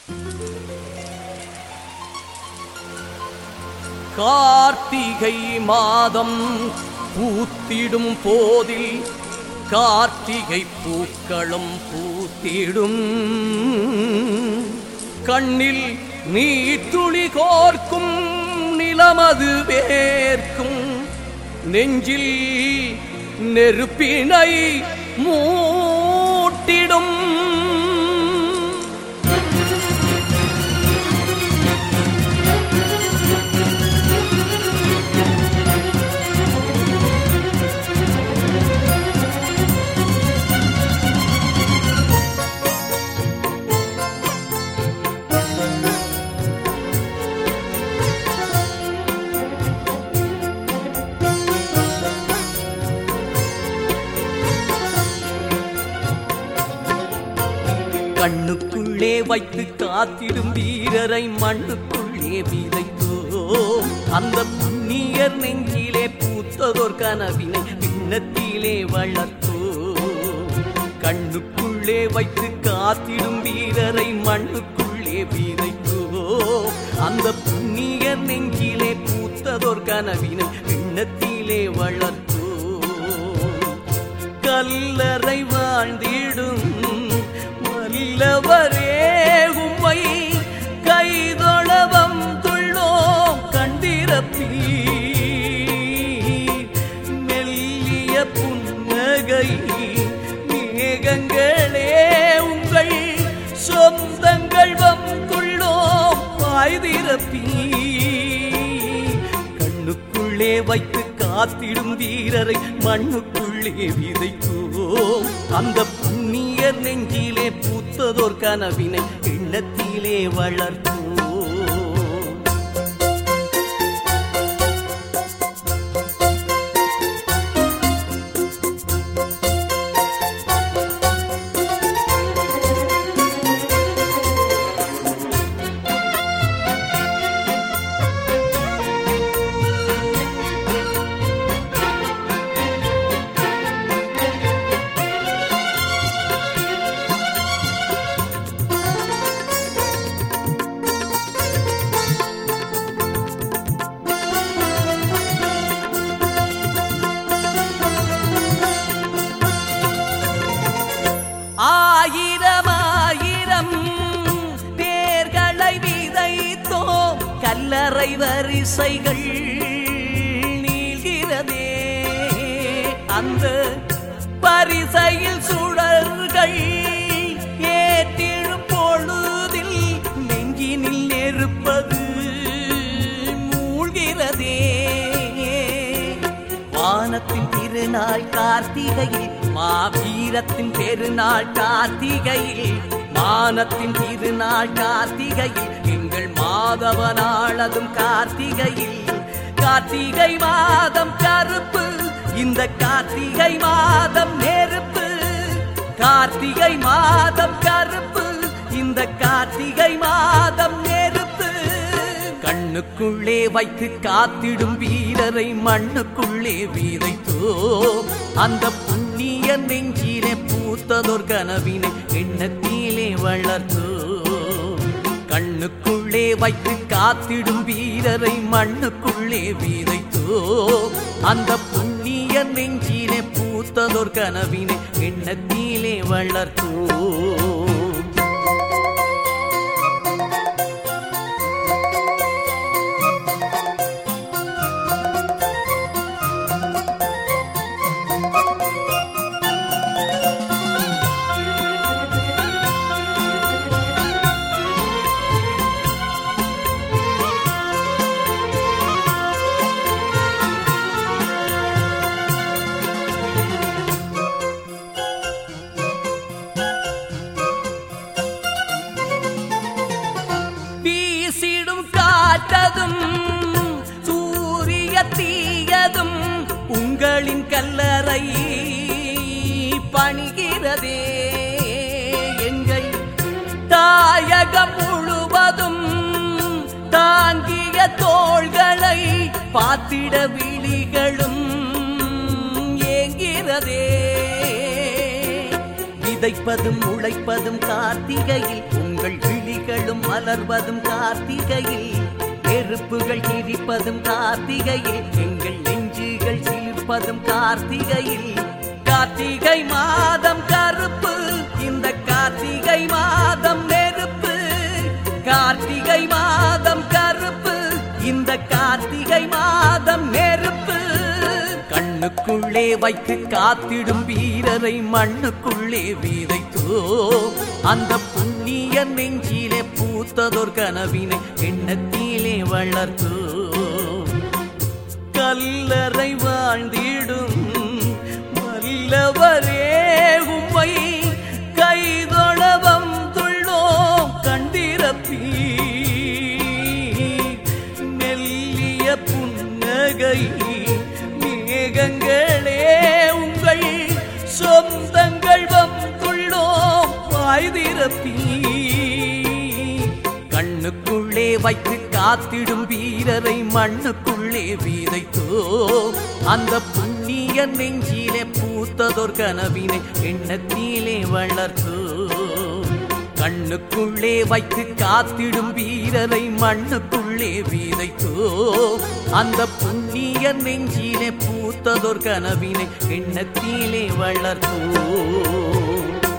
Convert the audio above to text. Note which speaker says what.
Speaker 1: கார்த்திகை மாதம் பூத்திடும் போதில் கார்த்திகை பூக்களும் பூத்திடும் கண்ணில் நீத்துளி கோர்க்கும் நிலமது வேர்க்கும் நெஞ்சில் நெருப்பினை மூட்டிடும் கண்ணுக்குள்ளே வைத்து காத்திடும் வீரரை மண்ணுக்குள்ளே விதைத்தோ அந்த புண்ணியர் நெஞ்சிலே பூத்ததோர் கனவினை பின்னத்திலே வளர்த்தோ கண்ணுக்குள்ளே வைத்து காத்திடும் வீரரை மண்ணுக்குள்ளே விதைத்தோ அந்த புண்ணியர் நெஞ்சிலே பூத்ததோர் கனவினை பின்னத்திலே வளர்த்தோ கல்லறை வாழ்ந்திடும் வல்லவரே உம்மை கைதொழவம் துள்ளோம் கண்டிரப்பீ மெல்லிய புன்னகை மேகங்களே உங்கள் சொந்தங்கள் வந்துள்ளோம் வாய்திரப்பீ கண்ணுக்குள்ளே வைத்து காத்திடும் வீரரை மண்ணுக்குள்ளே விதைத்தோம் அந்த புண்ணியர் நெஞ்சிலே பூத்ததோர் கனவினை எண்ணத்திலே வளர்த்தோம் ஆயிரம் ஆயிரம் பேர்களை விதைத்தோம் கல்லறை வரிசைகள் நீள்கிறதே அந்த பரிசையில் சுடர்கள் ஏற்றிடும் பொழுதில் நெஞ்சினில் நெருப்பது மூழ்கிறதே வானத்தின் திருநாள் கார்த்திகையில் மாவீரத்தின் பெருநாள் கார்த்திகையில் மானத்தின் திருநாள் கார்த்திகையில் எங்கள் மாதவனாளதும் கார்த்திகையில் கார்த்திகை மாதம் கருப்பு இந்த கார்த்திகை மாதம் நெருப்பு கார்த்திகை மாதம் கருப்பு இந்த கார்த்திகை மாதம் நெருப்பு கண்ணுக்குள்ளே வைத்து காத்திடும் வீரரை மண்ணுக்குள்ளே வீதைத்தோ அந்த புண்ணிய நெஞ்சிலே பூத்ததோர் கனவினை எண்ணத்திலே வளர்த்தோ கண்ணுக்குள்ளே வைத்து காத்திடும் வீரரை மண்ணுக்குள்ளே வீதைத்தோ அந்த புண்ணிய நெஞ்சிலே பூத்ததோர் கனவினை எண்ணத்திலே வளர்த்தோ வீசிடும் காற்றதும் சூரிய தீயதும் உங்களின் கல்லறை பணிகிறதே எங்கள் தாயகம் முழுவதும் தாங்கிய தோள்களை பாத்திட விழிகளும் ஏங்கிறதே விதைப்பதும் உழைப்பதும் கார்த்திகையில் உங்கள் உங்கள் விழிகளும் மலர்வதும் கார்த்திகையில் நெருப்புகள் கிரிப்பதும் கார்த்திகையில் எங்கள் நெஞ்சுகள் சிலிர்ப்பதும் கார்த்திகையில் கார்த்திகை மாதம் கருப்பு இந்த கார்த்திகை மாதம் நெருப்பு கார்த்திகை மாதம் கருப்பு இந்த கார்த்திகை மாதம் நெருப்பு கண்ணுக்குள்ளே வைத்து காத்திடும் வீரரை மண்ணுக்குள்ளே விதைத்தோ அந்த புண்ணிய நெஞ்சிலே பூத்ததோர் கனவினை எண்ணத்திலே வளர்த்தோ கல்லறை வாழ்ந்திடும் வல்லவரே உம்மை கைதொழ வந்துள்ளோம் கண்டிரப்பீ மெல்லிய புன்னகை மேகங்களே உங்கள் சொந்தங்கள் வந்துள்ளோம் வாய்திரப்பீ கண்ணுக்குள்ளே வைத்து காத்திடும் வீரரை மண்ணுக்குள்ளே விதைத்தோ அந்த புண்ணிய நெஞ்சிலே பூத்ததோர் கனவினை எண்ணத்திலே வளர்த்தோ கண்ணுக்குள்ளே வைத்து காத்திடும் வீரரை மண்ணுக்குள்ளே விதைத்தோ அந்த புண்ணிய நெஞ்சிலே பூத்ததோர் கனவினை எண்ணத்திலே வளர்த்தோ